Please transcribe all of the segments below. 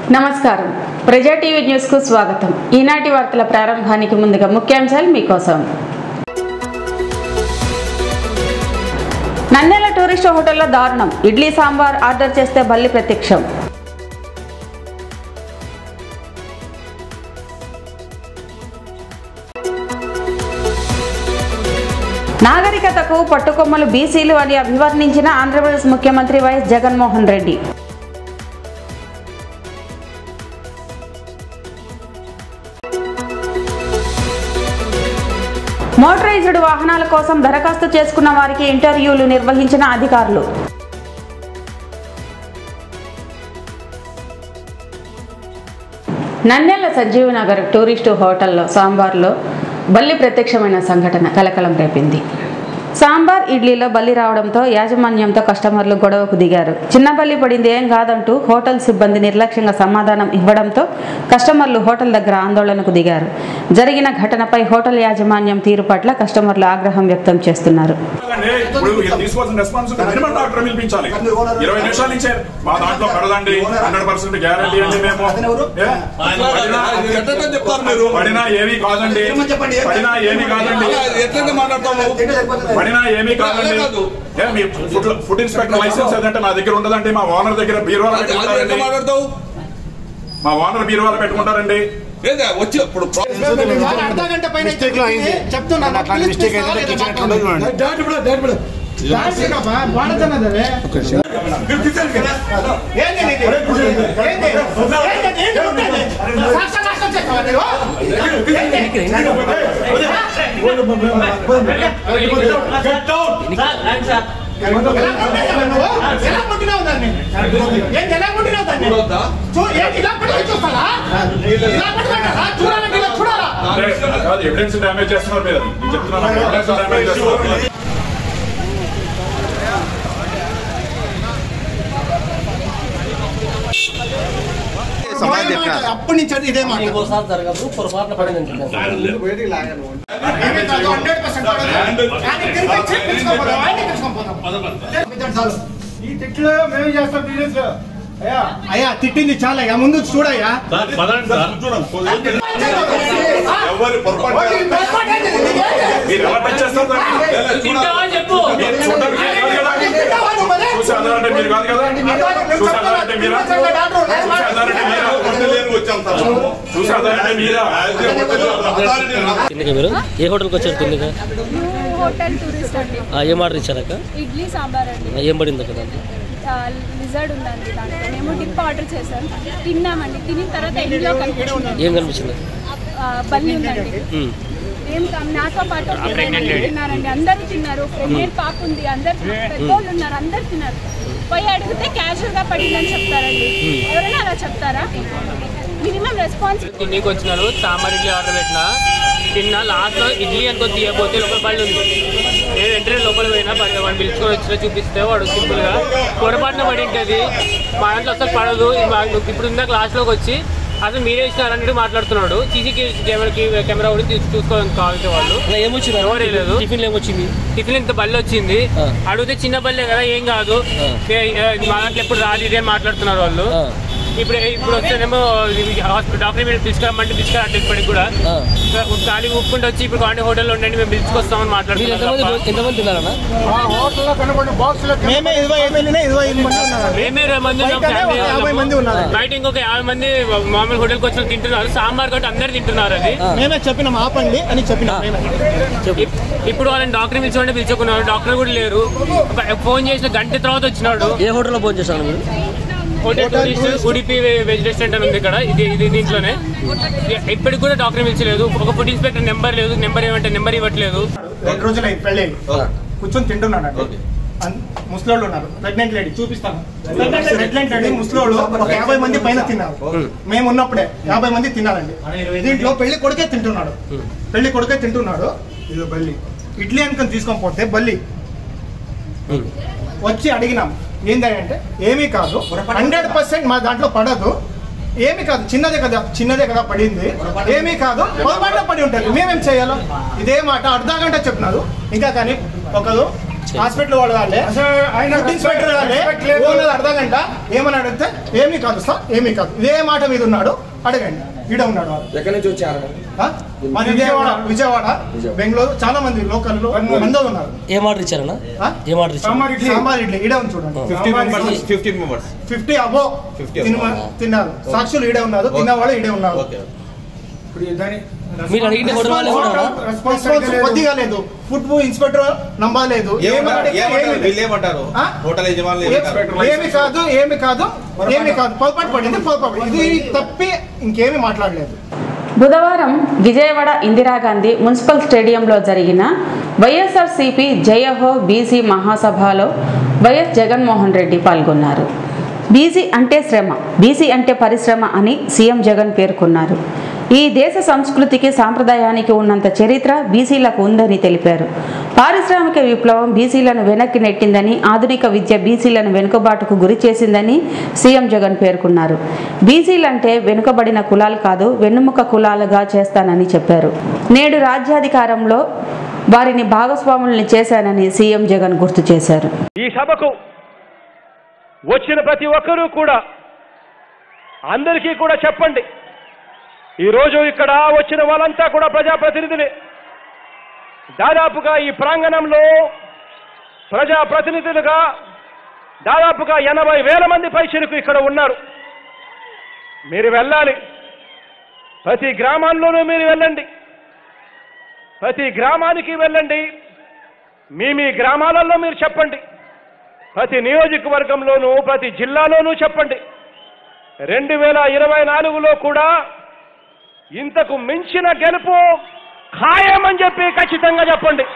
నమస్కారం ప్రజా TV news కు స్వాగతం ఈనాటి వార్తల ప్రారంభానికి ముందుగా ముఖ్యాంశాలు మీకోసం నంద్యాల టూరిస్ట్ హోటల్లో దారుణం ఇడ్లీ సాంబార్ ఆర్డర్ చేస్తే బల్లి ప్రత్యక్షం నాగరికతకు పట్టుకొమ్మలు బీసీలు అని అభివర్ణించిన ఆంధ్రప్రదేశ్ ముఖ్యమంత్రి వైఎస్ జగన్మోహన్ రెడ్డి మోటరైజ్డ్ వాహనాల కోసం దరఖాస్తు చేసుకున్న వారికి ఇంటర్వ్యూలు నిర్వహించిన అధికారులు నంద్యాల సంజీవనగర్ టూరిస్టు హోటల్లో సాంబార్లో బల్లి ప్రత్యక్షమైన సంఘటన కలకలం రేపింది సాంబార్ ఇడ్లీలో బల్లి రావడంతో యాజమాన్యంతో కస్టమర్లు గొడవకు దిగారు చిన్న బల్లి పడింది ఏం కాదంటూ హోటల్ సిబ్బంది నిర్లక్ష్యంగా సమాధానం ఇవ్వడంతో కస్టమర్లు హోటల్ దగ్గర ఆందోళనకు దిగారు జరిగిన ఘటనపై హోటల్ యాజమాన్యం తీరు పట్ల కస్టమర్లు ఆగ్రహం వ్యక్తం చేస్తున్నారు అండి, ఇప్పుడు ఇది తీసుకోవాల్సిన రెస్పాన్స్ మినిమం డాక్టర్ పిలిపించాలి ఇరవై నిమిషాల నుంచే మా దాంట్లో పడదండి హండ్రెడ్ పర్సెంట్ గ్యారంటీ అండి మేము ఏ? పడినా- ఎట్లా చెప్తారు మీరు పడినా ఏమీ కాదండి పడినా ఏమీ కాదండి ఎట్లా మాట్లాడతాము పడినా ఏమీ కాదండి ఏ, మీ ఫుడ్ ఫుడ్ ఇన్స్పెక్టర్ లైసెన్స్ ఏదంటే నా దగ్గర ఉండదండి మా ఓనర్ దగ్గర బీరువాలో అది ఎట్లా పెట్టుకుంటారండి మాట్లాడతావు మా ఓనర్ బీరువాలో పెట్టుకుంటారండి లేదా వచ్చి ఇప్పుడు ప్రా- అర్ధ గంట పైన మిస్టేక్ లో అయింది. చెప్తున్నాను అట్లాంటి మిస్టేక్ అయితే కిచెన్ ఎట్లా ఉండదు చూడండి. డాట్ ఇప్పుడు డాట్ ఇప్పుడు డాట్ చేయకప్పా, వాడతాను అదే. ఏంది ఇది? ఏంది? ఏంది? ఏంది ఉంటుంది? సాక్షా నాశనం చేస్తావా నువ్వు? ఏంది? ఎలా కొట్టినావు నువ్వు? ఎలా కొట్టినావు దాన్ని? ఏంది ఎలా కొట్టినావు దాన్ని? చూడొద్దా? చూ- ఏంది ఇలా పట్టుకొని చూస్తారా? ఇలా పట్టుకుంటారా? చూడాలంటే ఇలా చూడాలా అంటే కాదు ఎవిడెన్స్ డ్యామేజ్ చేస్తున్నారు మీరు అది నేను చెప్తున్నాను ఎవిడెన్స్ డ్యామేజ్ చేస్తున్నారు సమాధానం చెప్పినారు. అప్పటి నుంచి అది ఇదే మాట ఇంకోసారి జరగదు పొరపాటున పడింది ఏమీ కాదు, 100% పడదు. కానీ తిరిగి వచ్చి పిలుచుకొని పోదాం, ఆయన్ని పిలుచుకొని పోదాం. తిట్టించండి చాలు. ఈ తిట్లు మేము చేస్తాం బిజినెస్ లో అయ్యా అయ్యా తిట్టింది చాలా అయ్యా ముందు చూడయ్యా ఎవరి పొరపాటు ఓ, ఈ పొరపాటు ఏంది? ఇది ఏంది? మీరు ఎలా టచ్ చేస్తారు దాన్ని? లేదా చూడాలి. చెప్పు మీరు చూడడానికి మీరు కాదు కదా? తిట్టావా నువ్వు మరి? చూసి ఆధారంటే మీరు కాదు కదా చూసి ఆధారంటే మీరా చూసి ఆధారంటే మీరా పొద్దున్న లేని వచ్చాం సార్. చూసి ఆధారంటే మీరా అదే పొద్దున్న అథారిటీ రా. తిన్నగా మీరు ఏ హోటల్కి వచ్చారు తిన్నగా న్యూ హోటల్ టూరిస్ట్ అండి ఆ, ఏం ఆర్డర్ ఇచ్చారక్క ఇడ్లీ సాంబార్ అండి ఆ, ఏం పడింది అక్కడ ఆ, లిజర్డ్ ఉందండి దాంట్లో మేము డిప్ ఆర్డర్ చేసాం తిన్నామండి తినిన తర్వాత ఇంట్లో కనిపించింది ఏం కనిపించింది ఆ, బల్లి ఉందండి ఉమ్. ఏం కాదు, నాతో పాటు ఒక ఇరవై మంది తిన్నారండి అందరూ తిన్నారు ప్రెగ్నెంట్ పాప ఉంది అందరు పెద్దోళ్ళు ఉన్నారు అందరు తిన్నారు పోయి అడిగితే క్యాజువల్ గా పడిందని చెప్తారండి ఎవరైనా అలా చెప్తారా మినిమం రెస్పాన్స్ తిండికి వచ్చినాను సాంబార్ ఇడ్లీ ఆర్డర్ పెట్టిన తిన్నా లాస్ట్ లో ఇడ్లీ అనుకో తీయబోతే లోపల పళ్ళు ఉంది నేను వెంటనే లోపల పోయినా పడి వాడిని పిలుచుకొని వచ్చిన చూపిస్తే వాడు సింపుల్ గా పొరపాటున పడి ఉంటుంది మా దాంట్లో అసలు పడదు ఇది మా- ఇప్పుడు ఇందాక లాస్ట్ లోకి వచ్చి అసలు మీరే ఇచ్చినారన్నట్టు మాట్లాడుతున్నాడు సీసీ కెమెరాకి కెమెరా కూడా తీసి చూసుకోవాలని కావాల్సిన వాళ్ళు అలా ఏమొచ్చింది ఎవరే లేదు. టిఫిన్ ఏమొచ్చింది టిఫిన్ ఇంత బల్లి వచ్చింది ఆ. అడిగితే చిన్న బల్లే కదా ఏం కాదు ఆ. ఏ, ఏ, మా దాంట్లో ఎప్పుడు రాదు ఇదే మాట్లాడుతున్నారు వాళ్ళు ఆ, ఇప్పుడు ఇప్పుడు వస్తేనేమో హాస్పిటల్ డాక్టర్ మీరు తీసుకురమ్మంటే తీసుకురావట్లేదు ఇప్పటికి కూడా ఆ. ఖాళీ ఊపుకుంటూ వచ్చి ఇప్పుడు కాండి హోటల్లో ఉండండి మేము పిలుచుకొస్తామని మీరు మాట్లాడుతున్నాం ఎంతమంది తప్ప. ఎంతమంది తిన్నారన్నా మేమే ఇరవై ఐదు వెళ్ళినా ఇరవై ఐదు మంది ఉన్నారు మేమే ఇరవై మంది ఉన్నాం, బయటనే ఒక ఫ్యామిలీ యాభై వాళ్ళము. మంది ఉన్నారు. బయట ఇంకొక యాభై మంది మామూలు హోటల్కి వచ్చిన తింటున్నారు సాంబార్ కాబట్టి అందరు తింటున్నారు అది ఆ. మేమే చెప్పినాం ఆపండి అని చెప్పినాం మేమే ఇప్- ఇప్పుడు వాళ్ళని డాక్టర్ పిలిచుకుంటే పిలుచుకున్నారు డాక్టర్ కూడా లేరు ఒక- ఫోన్ చేసిన గంట తర్వాత వచ్చినాడు ఏ హోటల్లో ఫోన్ చేశాను మీరు hotel tourist Udupi veg restaurant అని ఉంది ఇక్కడ ఇది ఇది దీంట్లోనే ఇప్పటికి కూడా డాక్టర్ పిలిచలేదు ఒక ఫుడ్ ఇన్స్పెక్టర్ నెంబర్ లేదు నెంబర్ ఏమంటే నెంబర్ ఇవ్వట్లేదు రెండు రోజులు అయింది పెళ్ళి ఆ. కూర్చొని తింటున్నాడు అండి ముసలోళ్ళు ఉన్నారు ప్రెగ్నెంట్ లేడీ చూపిస్తాను ప్రెగ్నెంట్ లేడీ ముసలోళ్ళు ఒక యాభై మంది పైన తిన్నారు మేము ఉన్నప్పుడే యాభై మంది తిన్నారండి దీంట్లో పెళ్లి కొడుకే తింటున్నాడు పెళ్లి కొడుకే తింటున్నాడు ఇది బల్లి ఇడ్లీ అనుకుని తీసుకొని పోతే బల్లి ఉమ్. వచ్చి అడిగినాం ఏంటంటే ఏమీ కాదు హండ్రెడ్ పర్సెంట్ మా దాంట్లో పడదు ఏమీ కాదు చిన్నదే కదా చిన్నదే కదా పడింది ఏమీ కాదు పొరపాటున పడి ఉంటుంది మేమేం చేయాలో ఇదే మాట అర్ధ గంట చెప్పినారు ఇంకా కానీ ఒకరు హాస్పిటల్ వాడు వాళ్ళే ఫుడ్ ఇన్స్పెక్టర్ వాళ్ళే ఓనర్ అర్థం గంట ఏమని అడిగితే ఏమీ కాదు సార్ ఏమీ కాదు ఇదే మాట మీద ఉన్నాడు అడగండి ఈడ ఉన్నాడు వాడు ఎక్కడి నుంచి వచ్చారు ఆ? మాది విజయవాడ విజయవాడ బెంగళూరు చాలా మంది లోకల్లో మంది ఉన్నారు ఏం ఆర్డర్ ఇచ్చారన్నా ఆ? ఏం ఆర్డర్ ఇచ్చారు సాంబార్ ఇడ్లీ ఈడే ఉంది చూడండి fifty members fifteen members fifty అబో 50 తిన్నారు సాక్షులు ఈడే ఉన్నారు తిన్నవాళ్ళు ఈడే ఉన్నారు ఓకే మీరు అడిగిన కూడా వాళ్ళే ఉన్నారా రెస్పాన్స్ కొద్దిగా లేదు ఫుడ్ ఇన్స్పెక్టర్ నంబలేదు ఏమంటారు ఏమని ఏమంటారు ఏమీ వీళ్ళు ఏమంటారు ఆ? హోటల్ యజమానులు ఏ- ఏమంటారు ఏమి కాదు ఏమి కాదు ఏమి కాదు పొరపాటు పడింది పొరపాటు ఇది తప్పి ఇంకేమీ మాట్లాడలేదు బుధవారం విజయవాడ ఇందిరాగాంధీ మున్సిపల్ స్టేడియంలో జరిగిన వైఎస్ఆర్సీపీ జయహో బీసీ మహాసభలో వైఎస్ జగన్మోహన్ రెడ్డి పాల్గొన్నారు బీసీ అంటే శ్రమ బీసీ అంటే పరిశ్రమ అని సీఎం జగన్ పేర్కొన్నారు ఈ దేశ సంస్కృతికి సాంప్రదాయానికి ఉన్నంత చరిత్ర బీసీలకు ఉందని తెలిపారు పారిశ్రామిక విప్లవం బీసీలను వెనక్కి నెట్టిందని ఆధునిక విద్య బీసీలను వెనుకబాటుకు గురి చేసిందని సీఎం జగన్ పేర్కొన్నారు బీసీలంటే వెనుకబడిన కులాలు కాదు వెన్నుముక కులాలుగా చేస్తానని చెప్పారు నేడు రాజ్యాధికారంలో వారిని భాగస్వాముల్ని చేశానని సీఎం జగన్ గుర్తు చేశారు ఈ సభకు వచ్చిన ప్రతి ఒక్కరూ కూడా అందరికీ కూడా చెప్పండి ఈరోజు ఇక్కడ వచ్చిన వాళ్ళంతా కూడా ప్రజాప్రతినిధులే దాదాపుగా ఈ ప్రాంగణంలో ప్రజాప్రతినిధులుగా దాదాపుగా ఎనభై వేల మంది పైసలకు ఇక్కడ ఉన్నారు మీరు వెళ్ళాలి ప్రతి గ్రామాల్లోనూ మీరు వెళ్ళండి ప్రతి గ్రామానికి వెళ్ళండి మీ మీ గ్రామాలలో మీరు చెప్పండి ప్రతి నియోజకవర్గంలోనూ ప్రతి జిల్లాలోనూ చెప్పండి రెండు వేల ఇరవై నాలుగులో కూడా ఇంతకు మించిన గెలుపు ఖాయమని చెప్పి ఖచ్చితంగా చెప్పండి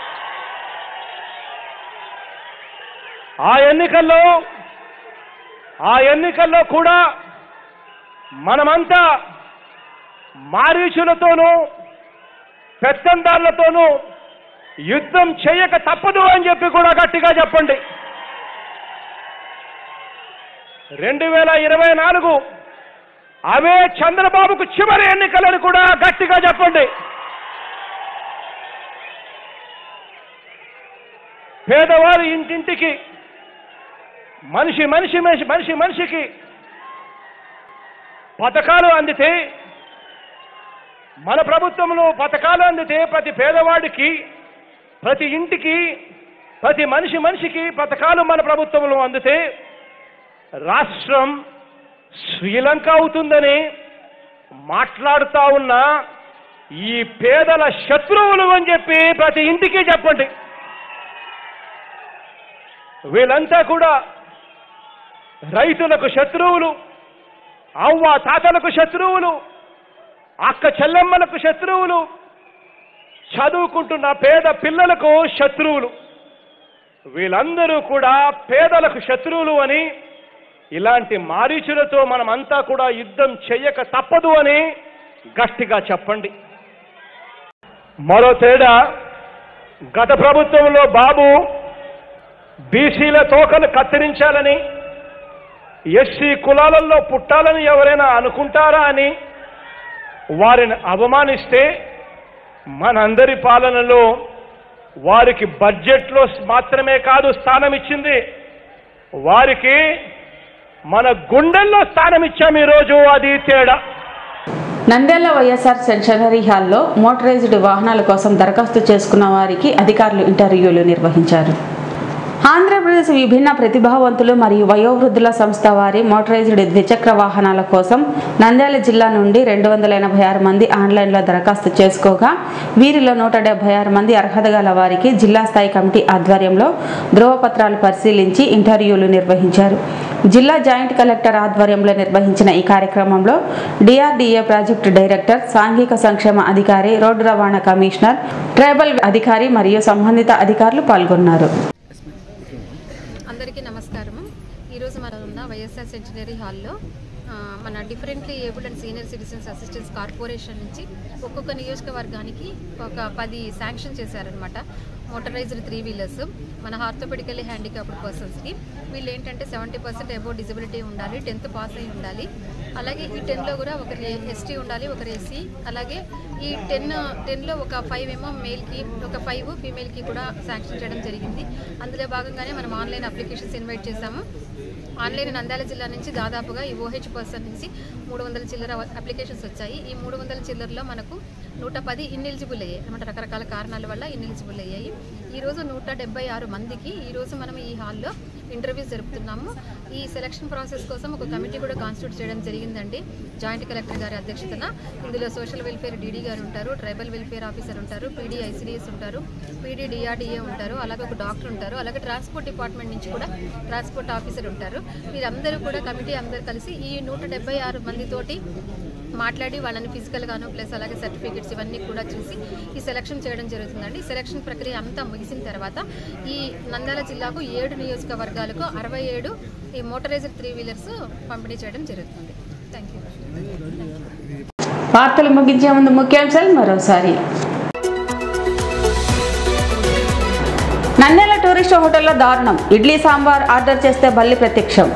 ఆ ఎన్నికల్లో ఆ ఎన్నికల్లో కూడా మనమంతా మారీచులతోనూ పెత్తందారులతోనూ యుద్ధం చేయక తప్పదు అని చెప్పి కూడా గట్టిగా చెప్పండి రెండు వేల ఇరవై నాలుగు అవే చంద్రబాబుకు చివరి ఎన్నికలని కూడా గట్టిగా చెప్పండి పేదవారి ఇంటింటికి మనిషి మనిషి మనిషి మనిషి మనిషికి పథకాలు అందితే మన ప్రభుత్వంలో పథకాలు అందితే ప్రతి పేదవాడికి ప్రతి ఇంటికి ప్రతి మనిషి మనిషికి పథకాలు మన ప్రభుత్వంలో అందితే రాష్ట్రం శ్రీలంక అవుతుందని మాట్లాడుతా ఉన్న ఈ పేదల శత్రువులు అని చెప్పి ప్రతి ఇంటికి చెప్పండి వీళ్ళంతా కూడా రైతులకు శత్రువులు అవ్వ తాతలకు శత్రువులు అక్క చెల్లెమ్మలకు శత్రువులు చదువుకుంటున్న పేద పిల్లలకు శత్రువులు వీళ్ళందరూ కూడా పేదలకు శత్రువులు అని ఇలాంటి మారీచులతో మనమంతా కూడా యుద్ధం చెయ్యక తప్పదు అని గట్టిగా చెప్పండి మరో తేడా గత ప్రభుత్వంలో బాబు బీసీల తోకలు కత్తిరించాలని ఎస్సీ కులాలలో పుట్టాలని ఎవరైనా అనుకుంటారా అని వారిని అవమానిస్తే మనందరి పాలనలో వారికి బడ్జెట్లో మాత్రమే కాదు స్థానం ఇచ్చింది వారికి మన గుండెల్లో స్థానం ఇచ్చాం ఈరోజు అది తేడా నంద్యాల వైఎస్ఆర్ సెంచనరీ హాల్లో మోటరైజ్డ్ వాహనాల కోసం దరఖాస్తు చేసుకున్న వారికి అధికారులు ఇంటర్వ్యూలు నిర్వహించారు ఆంధ్రప్రదేశ్ విభిన్న ప్రతిభావంతులు మరియు వయోవృద్ధుల సంస్థ వారి మోటరైజ్డ్ ద్విచక్ర వాహనాల కోసం నంద్యాల జిల్లా నుండి రెండు వందల ఎనభై ఆరు మంది ఆన్లైన్లో దరఖాస్తు చేసుకోగా వీరిలో నూట డెబ్బై ఆరు మంది అర్హత గల వారికి జిల్లా స్థాయి కమిటీ ఆధ్వర్యంలో ధృవపత్రాలు పరిశీలించి ఇంటర్వ్యూలు నిర్వహించారు జిల్లా జాయింట్ కలెక్టర్ ఆధ్వర్యంలో నిర్వహించిన ఈ కార్యక్రమంలో డిఆర్డీఏ ప్రాజెక్టు డైరెక్టర్ సాంఘిక సంక్షేమ అధికారి రోడ్డు రవాణా కమిషనర్ ట్రైబల్ అధికారి మరియు సంబంధిత అధికారులు పాల్గొన్నారు అందరికీ నమస్కారము ఈరోజు మనం ఉన్న వైఎస్ఆర్ సెంచనరీ హాల్లో ఆ, మన differently abled and senior citizens assistance corporation నుంచి ఒక్కొక్క నియోజకవర్గానికి ఒక పది శాంక్షన్ చేశారనమాట మోటరైజ్డ్ త్రీ వీలర్స్ మన ఆర్థోపెడికల్లీ హ్యాండిక్యాప్డ్ పర్సన్స్కి వీళ్ళు ఏంటంటే సెవెంటీ పర్సెంట్ అబౌవ్ డిజబిలిటీ ఉండాలి టెన్త్ పాస్ అయి ఉండాలి అలాగే ఈ టెన్లో కూడా ఒకరి ఎస్టీ ఉండాలి ఒకరు ఎస్సీ అలాగే ఈ టెన్ టెన్లో ఒక ఫైవ్ ఏమో మేల్కి ఒక ఫైవ్ ఫీమేల్కి కూడా శాంక్షన్ చేయడం జరిగింది అందులో భాగంగానే మనం ఆన్లైన్ అప్లికేషన్స్ ఇన్వైట్ చేశాము ఆన్లైన్ నంద్యాల జిల్లా నుంచి దాదాపుగా ఈ ఓహెచ్ పర్సన్ నుంచి మూడు వందల చిల్లర అప్లికేషన్స్ వచ్చాయి ఈ మూడు వందల చిల్లరలో మనకు నూట పది ఇన్ఎలిజిబుల్ అయ్యాయి అనమాట రకరకాల కారణాల వల్ల ఇన్ఎలిజిబుల్ అయ్యాయి ఈరోజు నూట డెబ్బై ఆరు మందికి ఈరోజు మనం ఈ హాల్లో ఇంటర్వ్యూస్ జరుపుతున్నాము ఈ సెలక్షన్ ప్రాసెస్ కోసం ఒక కమిటీ కూడా కాన్స్టిట్యూట్ చేయడం జరిగిందండి జాయింట్ కలెక్టర్ గారి అధ్యక్షతన ఇందులో సోషల్ వెల్ఫేర్ డీడీ గారు ఉంటారు ట్రైబల్ వెల్ఫేర్ ఆఫీసర్ ఉంటారు పీడీ ఐసీడీఎస్ ఉంటారు పీడీ డిఆర్డీఏ ఉంటారు అలాగే ఒక డాక్టర్ ఉంటారు అలాగే ట్రాన్స్పోర్ట్ డిపార్ట్మెంట్ నుంచి కూడా ట్రాన్స్పోర్ట్ ఆఫీసర్ ఉంటారు వీరందరూ కూడా కమిటీ అందరూ కలిసి ఈ నూట డెబ్బై ఆరు మందితోటి మాట్లాడి వాళ్ళని ఫిజికల్ గాను ప్లస్ అలాగే సర్టిఫికెట్స్ ఇవన్నీ కూడా చూసి ఈ సెలక్షన్ చేయడం జరుగుతుందండి ఈ సెలక్షన్ ప్రక్రియ అంతా ముగిసిన తర్వాత ఈ నంద్యాల జిల్లాకు ఏడు నియోజకవర్గాలకు అరవై ఏడు ఈ మోటరైజ్డ్ త్రీ వీలర్స్ పంపిణీ చేయడం జరుగుతుంది థ్యాంక్ యూ వార్తలు ముగించే ముందు ముఖ్యాంశాలు మరోసారి నంద్యాల టూరిస్ట్ హోటల్లో దారుణం ఇడ్లీ సాంబార్ ఆర్డర్ చేస్తే బల్లి ప్రత్యక్షం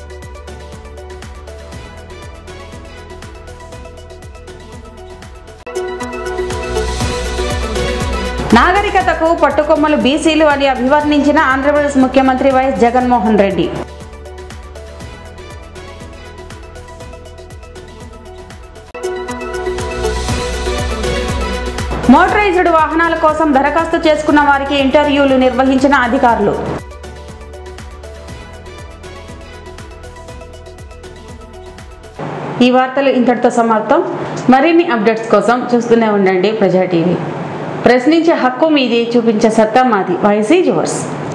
నాగరికతకు పట్టుకొమ్మలు బీసీలు అని అభివర్ణించిన ఆంధ్రప్రదేశ్ ముఖ్యమంత్రి వైఎస్ జగన్మోహన్ రెడ్డి మోటరైజ్డ్ వాహనాల కోసం దరఖాస్తు చేసుకున్న వారికి ఇంటర్వ్యూలు నిర్వహించిన అధికారులు ఈ వార్తలు ఇంతటితో సమాప్తం మరిన్ని అప్డేట్స్ కోసం చూస్తూనే ఉండండి ప్రజా టీవీ ప్రశ్నించే హక్కు మీది చూపించే సత్తా మాది వైసీ జువర్స్